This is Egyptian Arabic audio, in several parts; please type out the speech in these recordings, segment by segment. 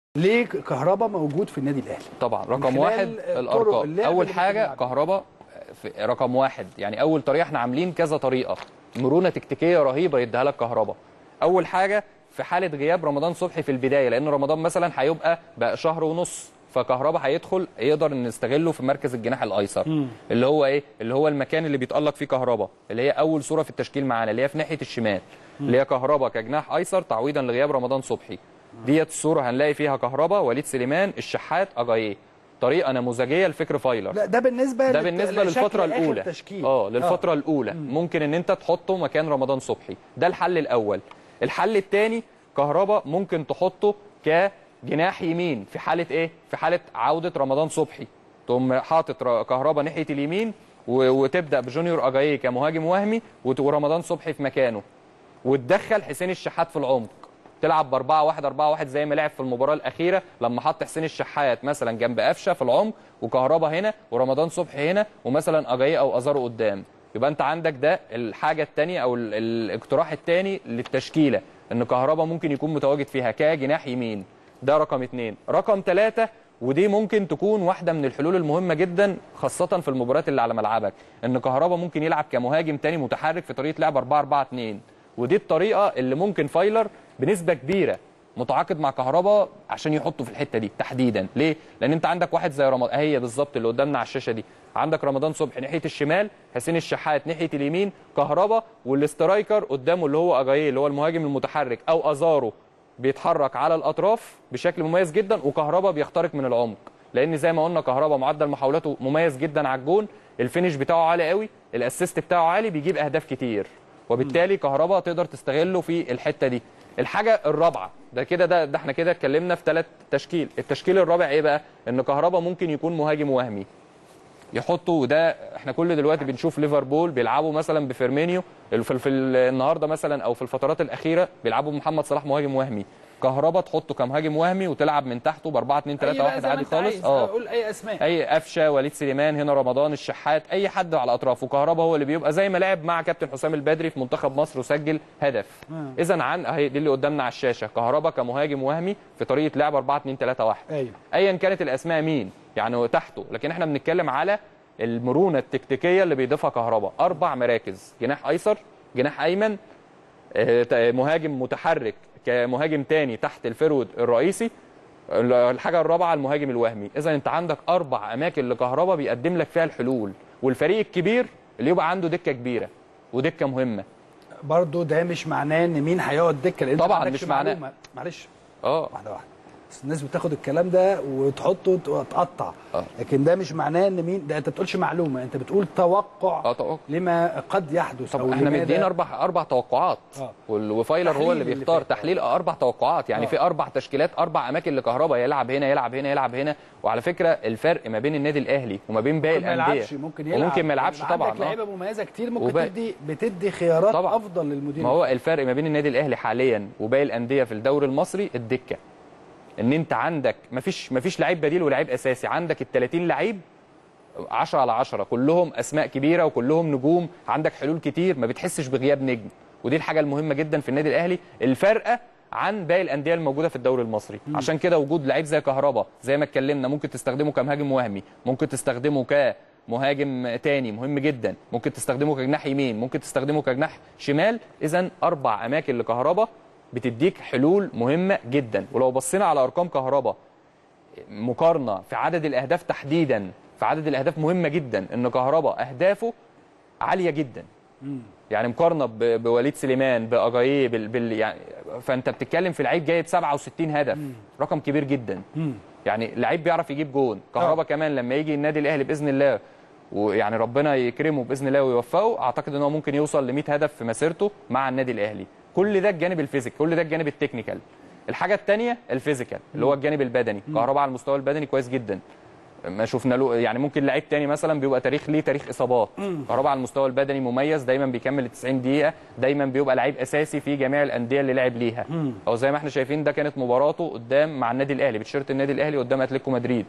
ليه كهربا موجود في النادي الاهلي طبعا من رقم خلال واحد طرق الارقام اللعب اول اللي حاجه بتلعب. كهربا في رقم واحد يعني اول طريقه احنا عاملين كذا طريقه مرونه تكتيكيه رهيبه يديها لك كهربا اول حاجه في حاله غياب رمضان صبحي في البدايه لان رمضان مثلا هيبقى بقى شهر ونص فكهربا هيدخل يقدر نستغله في مركز الجناح الايسر اللي هو ايه اللي هو المكان اللي بيتالق فيه كهربا اللي هي اول صوره في التشكيل معانا اللي هي في ناحيه الشمال اللي هي كهربا كجناح ايسر تعويضا لغياب رمضان صبحي ديت الصوره هنلاقي فيها كهربا وليد سليمان الشحات اجاييه طريقه نموذجيه لفكر فايلر لا ده بالنسبه ده للت- بالنسبه لشكل للفتره آخر الاولى تشكيل. اه للفتره الاولى ممكن ان انت تحطه مكان رمضان صبحي ده الحل الاول الحل الثاني كهربا ممكن تحطه كجناح يمين في حاله ايه في حاله عوده رمضان صبحي تقوم حاطط ر- كهربا ناحيه اليمين و- وتبدا بجونيور اجاييه كمهاجم وهمي وت- ورمضان صبحي في مكانه وتدخل حسين الشحات في العمق تلعب ب 4 1 4 1 زي ما لعب في المباراه الاخيره لما حط حسين الشحات مثلا جنب قفشه في العمق وكهربا هنا ورمضان صبحي هنا ومثلا اجاي او ازارو قدام يبقى انت عندك ده الحاجه الثانيه او ال- الاقتراح الثاني للتشكيله ان كهربا ممكن يكون متواجد فيها كجناح يمين ده رقم اثنين رقم ثلاثة ودي ممكن تكون واحده من الحلول المهمه جدا خاصه في المباريات اللي على ملعبك ان كهربا ممكن يلعب كمهاجم تاني متحرك في طريقه لعب 4 4 2 ودي الطريقه اللي ممكن فايلر بنسبه كبيره متعاقد مع كهربا عشان يحطه في الحته دي تحديدا ليه لان انت عندك واحد زي رمضان هي بالظبط اللي قدامنا على الشاشه دي عندك رمضان صبحي ناحيه الشمال حسين الشحات ناحيه اليمين كهربا والاسترايكر قدامه اللي هو اجاييه اللي هو المهاجم المتحرك او ازارو بيتحرك على الاطراف بشكل مميز جدا وكهربا بيخترق من العمق لان زي ما قلنا كهربا معدل محاولاته مميز جدا على الجون الفينش بتاعه عالي قوي الاسيست بتاعه عالي بيجيب اهداف كتير وبالتالي كهربا تقدر تستغله في الحته دي الحاجه الرابعه ده كده ده, ده احنا كده اتكلمنا في ثلاث تشكيل التشكيل الرابع ايه بقى ان كهربا ممكن يكون مهاجم وهمي يحطوا وده احنا كل دلوقتي بنشوف ليفربول بيلعبوا مثلا بفيرمينيو في, في النهارده مثلا او في الفترات الاخيره بيلعبوا بمحمد صلاح مهاجم وهمي كهربا تحطه كمهاجم وهمي وتلعب من تحته ب 4 2 3 1 عادي خالص اه قول اي اسماء اي قفشه وليد سليمان هنا رمضان الشحات اي حد على اطرافه كهربا هو اللي بيبقى زي ما لعب مع كابتن حسام البدري في منتخب مصر وسجل هدف مم. اذا عن اهي دي اللي قدامنا على الشاشه كهربا كمهاجم وهمي في طريقه لعب 4 2 3 1 ايوه ايا كانت الاسماء مين يعني تحته لكن احنا بنتكلم على المرونه التكتيكيه اللي بيضيفها كهربا اربع مراكز جناح ايسر جناح ايمن آه، ت- مهاجم متحرك كمهاجم تاني تحت الفرود الرئيسي الحاجه الرابعه المهاجم الوهمي اذا انت عندك اربع اماكن لكهربا بيقدم لك فيها الحلول والفريق الكبير اللي يبقى عنده دكه كبيره ودكه مهمه برضه ده مش معناه ان مين هيقعد دكه لان أنت طبعاً ما عندكش مش معناه. معلومة. معلش اه واحده واحده بس الناس بتاخد الكلام ده وتحطه وتقطع آه. لكن ده مش معناه ان مين ده انت بتقولش معلومه انت بتقول توقع اه توقع لما قد يحدث طب او احنا لماذا- مدين اربع اربع توقعات آه. وال- وفايلر هو تحليل اللي اللي بيختار فات. تحليل اربع توقعات يعني آه. في اربع تشكيلات اربع اماكن لكهربا يلعب هنا يلعب هنا يلعب هنا وعلى فكره الفرق ما بين النادي الاهلي وما بين باقي ممكن ما الانديه يلعبش ممكن يلعب وممكن ما يلعبش يبقى طبعا عندك آه. لعيبه مميزه كتير ممكن وباقي- تدي بتدي خيارات طبعاً. افضل للمدير ما هو الفرق ما بين النادي الاهلي حاليا وباقي الانديه في الدوري المصري الدكه ان انت عندك مفيش مفيش لعيب بديل ولاعيب اساسي عندك ال 30 لعيب 10 على 10 كلهم اسماء كبيره وكلهم نجوم عندك حلول كتير ما بتحسش بغياب نجم ودي الحاجه المهمه جدا في النادي الاهلي الفرقه عن باقي الانديه الموجوده في الدوري المصري عشان كده وجود لعيب زي كهربا زي ما اتكلمنا ممكن تستخدمه كمهاجم وهمي ممكن تستخدمه كمهاجم تاني مهم جدا ممكن تستخدمه كجناح يمين ممكن تستخدمه كجناح شمال اذا اربع اماكن لكهربا بتديك حلول مهمه جدا ولو بصينا على ارقام كهربا مقارنه في عدد الاهداف تحديدا في عدد الاهداف مهمه جدا ان كهربا اهدافه عاليه جدا يعني مقارنه ب- بوليد سليمان باجاييه بال... بال... يعني فانت بتتكلم في لعيب جايب 67 هدف رقم كبير جدا مم. يعني لعيب بيعرف يجيب جون كهربا آه. كمان لما يجي النادي الاهلي باذن الله ويعني ربنا يكرمه باذن الله ويوفقه اعتقد ان هو ممكن يوصل ل 100 هدف في مسيرته مع النادي الاهلي كل ده الجانب الفيزيك كل ده الجانب التكنيكال الحاجه الثانيه الفيزيكال اللي هو الجانب البدني كهربا على المستوى البدني كويس جدا ما شفنا له يعني ممكن لعيب تاني مثلا بيبقى تاريخ ليه تاريخ اصابات كهربا على المستوى البدني مميز دايما بيكمل ال 90 دقيقه دايما بيبقى لعيب اساسي في جميع الانديه اللي لعب ليها او زي ما احنا شايفين ده كانت مباراته قدام مع النادي الاهلي بتشيرت النادي الاهلي قدام اتلتيكو مدريد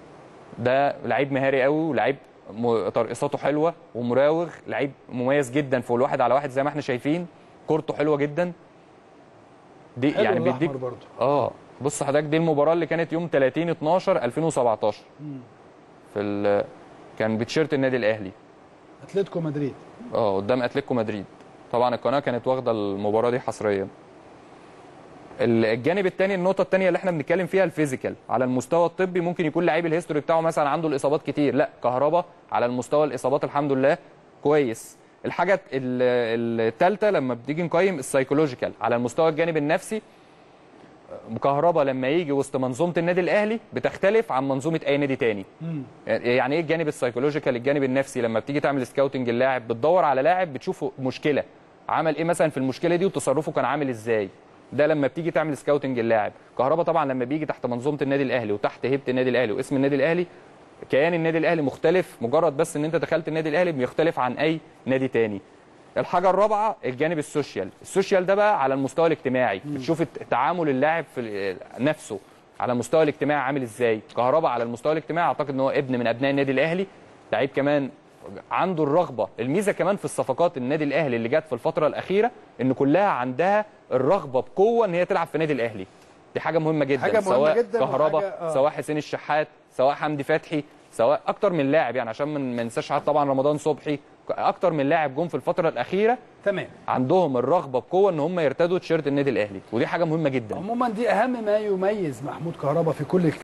ده لعيب مهاري قوي ولعيب م- ترقصاته حلوه ومراوغ لعيب مميز جدا فوق الواحد على واحد زي ما احنا شايفين كورته حلوه جدا دي حلو يعني الأحمر بيديك برضه اه بص حضرتك دي المباراه اللي كانت يوم 30 12 2017 في ال... كان بتشيرت النادي الاهلي اتلتيكو مدريد اه قدام اتلتيكو مدريد طبعا القناه كانت واخده المباراه دي حصريا ال- الجانب الثاني النقطه الثانيه اللي احنا بنتكلم فيها الفيزيكال على المستوى الطبي ممكن يكون لعيب الهيستوري بتاعه مثلا عنده الاصابات كتير لا كهربا على المستوى الاصابات الحمد لله كويس الحاجه الثالثه لما بتيجي نقيم السايكولوجيكال على المستوى الجانب النفسي كهربا لما يجي وسط منظومه النادي الاهلي بتختلف عن منظومه اي نادي تاني يعني ايه الجانب السايكولوجيكال الجانب النفسي لما بتيجي تعمل سكاوتنج اللاعب بتدور على لاعب بتشوفه مشكله عمل ايه مثلا في المشكله دي وتصرفه كان عامل ازاي ده لما بتيجي تعمل سكاوتنج اللاعب كهربا طبعا لما بيجي تحت منظومه النادي الاهلي وتحت هيبه النادي الاهلي واسم النادي الاهلي كيان النادي الاهلي مختلف مجرد بس ان انت دخلت النادي الاهلي بيختلف عن اي نادي تاني الحاجه الرابعه الجانب السوشيال السوشيال ده بقى على المستوى الاجتماعي بتشوف الت- تعامل اللاعب في ال- نفسه على المستوى الاجتماعي عامل ازاي كهربا على المستوى الاجتماعي اعتقد ان هو ابن من ابناء النادي الاهلي لعيب كمان عنده الرغبه الميزه كمان في الصفقات النادي الاهلي اللي جت في الفتره الاخيره ان كلها عندها الرغبه بقوه ان هي تلعب في النادي الاهلي دي حاجه مهمه جدا حاجة مهمة سواء جداً كهربا وحاجة- آه. سواء حسين الشحات سواء حمدي فتحي سواء اكتر من لاعب يعني عشان ما ما ننساش طبعا رمضان صبحي اكتر من لاعب جم في الفتره الاخيره تمام عندهم الرغبه بقوه ان هم يرتدوا تيشيرت النادي الاهلي ودي حاجه مهمه جدا عموما دي اهم ما يميز محمود كهربا في كل